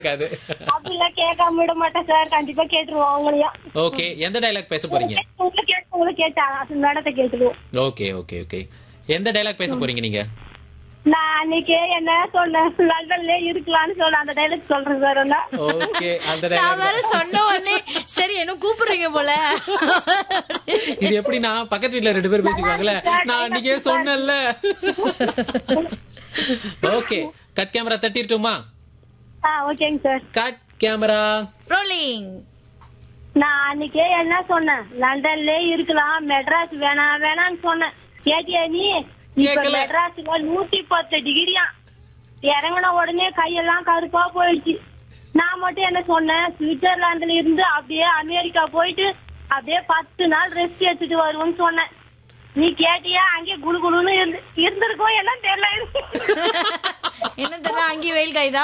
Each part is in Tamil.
இருக்காது அப்படிலாம் கேட்காம விட மாட்டேன் சார் கண்டிப்பா கேட்டுருவோம் அவங்களையும் ஓகே எந்த டைலாக் பேச போறீங்க உங்களை கேட்டு உங்களை கேட்டா மேடத்தை கேட்டுருவோம் ஓகே ஓகே ஓகே எந்த டைலாக் பேச போறீங்க நீங்க நான் அன்னைக்கு என்ன சொன்னேன் லண்டன்ல இருக்கலாம்னு சொன்ன அந்த டைலாக் சொல்றேன் சார் நான் ஓகே அந்த நான் டைலாக் வேற சொன்ன உடனே சரி என்ன கூப்பிடுறீங்க போல இது எப்படின்னா பக்கத்து வீட்ல ரெண்டு பேர் பேசிக்குவாங்கல்ல நான் அன்னைக்கே சொன்னேன்ல ஓகே கட் கேமரா தட்டிட்டுமா ஆ ஓகேங்க சார் கட் கேமரா ரோலிங் நான் அன்னைக்கே என்ன சொன்னேன் லண்டன்ல இருக்கலாம் மெட்ராஸ் வேணாம் வேணாம்னு சொன்னேன் கேட்டியா நீ இப்ப கேக்கல. மெட்ராஸ்ல நூத்தி பத்து டிகிரியா இறங்கின உடனே கையெல்லாம் கருப்பா போயிடுச்சு நான் மட்டும் என்ன சொன்னேன் சுவிட்சர்லாந்துல இருந்து அப்படியே அமெரிக்கா போயிட்டு அப்படியே பத்து நாள் ரெஸ்ட் எடுத்துட்டு வருவோம்னு சொன்னேன் நீ கேட்டியா அங்கே குளு குளுன்னு இருந்து இருந்திருக்கோம் எல்லாம் தெரியல என்ன தெரியல அங்கேயும் வெயில் காய்தா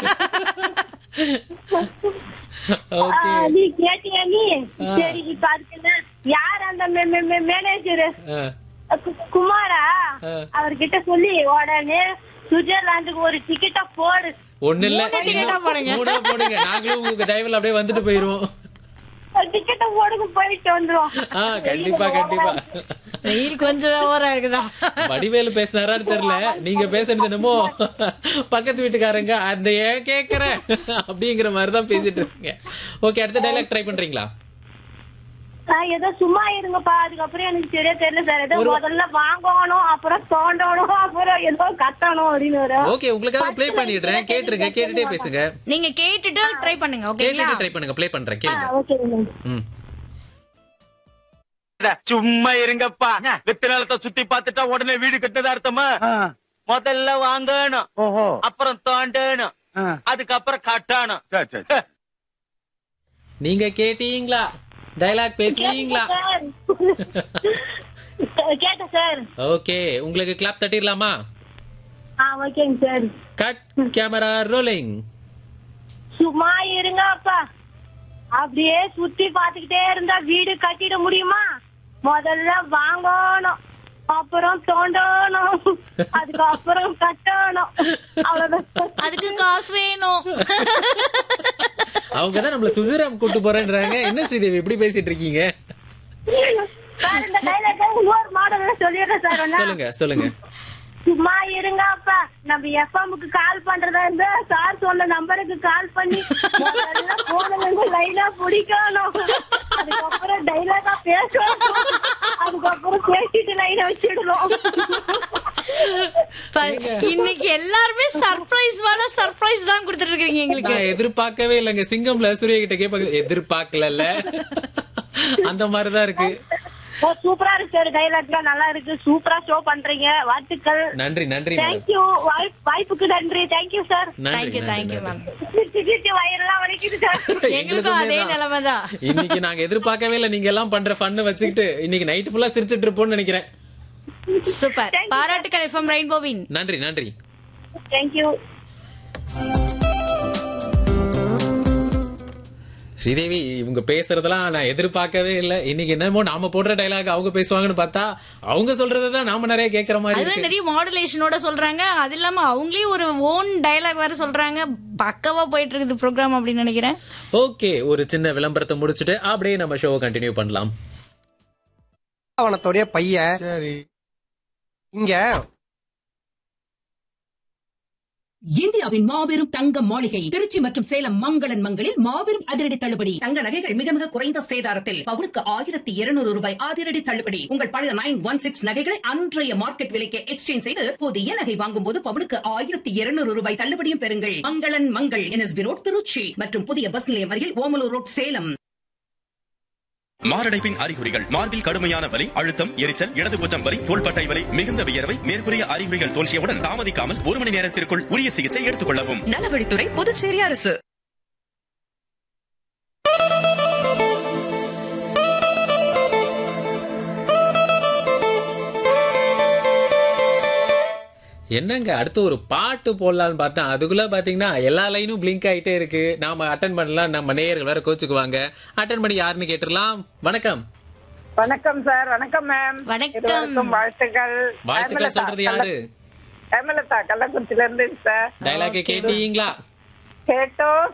ஓகே ஆ, நீ கேட்டியா நீ சரி இப்ப அதுக்கு என்ன யார் அந்த மேனேஜர் குமாரா ஆ. அவர்கிட்ட சொல்லி உடனே சுவிட்சர்லாந்துக்கு ஒரு டிக்கெட்ட போடு ஒண்ணு இல்ல மூணு ticket ஆ போடுங்க. மூணா போடுங்க நாங்களும் உங்களுக்கு தயவுல அப்படியே வந்துட்டு போயிருவோம் டிக்கெட்ட போடுங்க போயிட்டு வந்துரும் ஆ கண்டிப்பா கண்டிப்பா வெயில் கொஞ்சம் ஓவரா இருக்குதா வடிவேலு பேசினாரான்னு தெரியல நீங்க பேசுறது என்னமோ பக்கத்து வீட்டுக்காரங்க அந்த ஏன் கேக்குற அப்படிங்கிற மாதிரி தான் பேசிட்டு இருக்கீங்க ஓகே அடுத்த டைலாக் ட்ரை பண்றீங்களா ஆ, ஏதோ சும்மா இருங்கப்பா அதுக்கப்புறம் எனக்கு சரியா தெரியல சார் ஏதோ ஒரு- முதல்ல வாங்கணும் அப்புறம் தோண்டணும் அப்புறம் ஏதோ கட்டணும் அப்படின்னு வரும் ஓகே உங்களுக்காக ப்ளே பண்ணிடுறேன் கேட்டுருங்க கேட்டுட்டே பேசுங்க நீங்க கேட்டுட்டு ட்ரை பண்ணுங்க ஓகேங்களா கேட்டுட்டு ட்ரை பண்ணுங்க ப்ளே பண்றேன் கேளுங்க ஓகே ம் சும்மா இருங்கப்பா வித்து நிலத்தை சுத்தி பார்த்துட்டா உடனே வீடு கட்டினதா அர்த்தமா முதல்ல வாங்கணும் ஓஹோ அப்புறம் தோண்டணும் ஆ. அதுக்கப்புறம் கட்டணும் சரி சரி சரி. நீங்க கேட்டீங்களா டைலாக் பேசுவீங்களா கேட்டேன் சார் ஓகே உங்களுக்கு கிளாப் தட்டிடலாமா ஆ ஓகேங்க சார் கட் கேமரா ரோலிங் சும்மா இருங்க அப்பா அப்படியே சுத்தி பாத்துக்கிட்டே இருந்தா வீடு கட்டிட முடியுமா முதல்ல வாங்கணும் அப்புறம் தோண்டணும் அதுக்கப்புறம் கட்டணும் அவ்வளவுதான் அதுக்கு காசு வேணும் அவங்க தான் நம்மள சுசிராம் கூட்டு போறேன்றாங்க என்ன ஸ்ரீதேவி இப்படி பேசிட்டு இருக்கீங்க சார் இந்த டைலாக் இன்னொரு மாடல் சொல்லிடுறேன் சார் அண்ணா. சொல்லுங்க சொல்லுங்க சும்மா இருங்க அப்பா நம்ம எஃப்எம்க்கு கால் பண்றதா இருந்தா சார் சொன்ன நம்பருக்கு கால் பண்ணி முதல்ல போன லைனா பிடிக்கணும் அதுக்கப்புறம் டைலாகா பேசணும் அதுக்கப்புறம் பேசிட்டு லைனை வச்சிடணும் ப- இன்னைக்கு எல்லாருமே சர்ப்ரைஸ் மேல சர்ப்ரைஸ் தான் கொடுத்துட்டு இருக்கீங்க எங்களுக்கு நான் எதிர்பார்க்கவே இல்லைங்க சிங்கம்ல சூர்யா கிட்ட கேட்பாங்க எதிர்பார்க்கல அந்த மாதிரிதான் இருக்கு ஓ, சூப்பரா இருக்கு சார் டைலாக்லாம் நல்லா இருக்கு சூப்பரா ஷோ பண்றீங்க வாழ்த்துக்கள் நன்றி நன்றி மேடம் தேங்க்யூ வாய்ப்புக்கு நன்றி தேங்க்யூ சார் நன்றி தேங்க்யூ நன்றி, தேங்க்யூ நன்றி. மேம் சிரிச்சு சிரிச்சு வயிறெல்லாம் வலிக்குது சார் எங்களுக்கும் அதே தான். நிலைமை தான் இன்னைக்கு நாங்க எதிர்பார்க்கவே இல்ல நீங்க எல்லாம் பண்ற ஃபன்னு வச்சுக்கிட்டு இன்னைக்கு நைட் ஃபுல்லா சிரிச்சிட்டு இருப்போம்னு நினைக்கிறேன் சூப்பர் பாராட்டுக்கள் எஃப்எம் ரெயின்போவின் நன்றி நன்றி தேங்க்யூ ஸ்ரீதேவி இவங்க பேசுறதெல்லாம் நான் எதிர்பார்க்கவே இல்ல இன்னைக்கு என்னமோ நாம போடுற டைலாக் அவங்க பேசுவாங்கன்னு பார்த்தா அவங்க சொல்றதான் நாம நிறைய கேக்குற மாதிரி அதுவே இருக்கு நிறைய மாடுலேஷனோட சொல்றாங்க அது இல்லாம அவங்களே ஒரு ஓன் டயலாக் வேற சொல்றாங்க பக்கவா போயிட்டு இருக்குது ப்ரோக்ராம் அப்படின்னு நினைக்கிறேன் ஓகே ஒரு சின்ன விளம்பரத்தை முடிச்சுட்டு அப்படியே நம்ம ஷோவை கண்டினியூ பண்ணலாம் அவனத்தோடைய பையன் சரி இங்க இந்தியாவின் மாபெரும் தங்க மாளிகை திருச்சி மற்றும் சேலம் மங்களன் மங்களில் மாபெரும் அதிரடி தள்ளுபடி தங்க நகைகள் மிக மிக குறைந்த சேதாரத்தில் பவுனுக்கு ஆயிரத்தி இருநூறு ரூபாய் அதிரடி தள்ளுபடி உங்கள் பழைய நைன் ஒன் சிக்ஸ் நகைகளை அன்றைய மார்க்கெட் விலைக்கு எக்ஸ்சேஞ்ச் செய்து புதிய நகை வாங்கும் போது பவுனுக்கு ஆயிரத்தி இருநூறு ரூபாய் தள்ளுபடியும் பெறுங்கள் மங்களன் மங்கள் என்எஸ்பி ரோட் திருச்சி மற்றும் புதிய பஸ் நிலையம் அருகில் ஓமலூர் ரோட் சேலம் மாரடைப்பின் அறிகுறிகள் மார்பில் கடுமையான வலி அழுத்தம் எரிச்சல் இடது பூச்சம் வலி தோள்பட்டை வலி மிகுந்த வியர்வை மேற்கூறிய அறிகுறிகள் தோன்றியவுடன் தாமதிக்காமல் ஒரு மணி நேரத்திற்குள் உரிய சிகிச்சை எடுத்துக் கொள்ளவும் நலவழித்துறை புதுச்சேரி அரசு என்னங்க அடுத்து ஒரு பாட்டு போடலாம்னு பார்த்தேன் அதுக்குள்ள பாத்தீங்கன்னா எல்லா லைனும் பிளிங்க் ஆயிட்டே இருக்கு நாம அட்டன் பண்ணலாம் நம்ம நேயர்கள் வேற கோச்சுக்குவாங்க அட்டன் பண்ணி யாருன்னு கேட்டுடலாம் வணக்கம் வணக்கம் சார் வணக்கம் மேம் வணக்கம். இருவருக்கும் வாழ்த்துக்கள் வாழ்த்துக்கள் சொல்றது யாரு ஹேமலதா கள்ளக்குறிச்சில இருந்து சார் டைலாக் கேட்டீங்களா கேட்டோ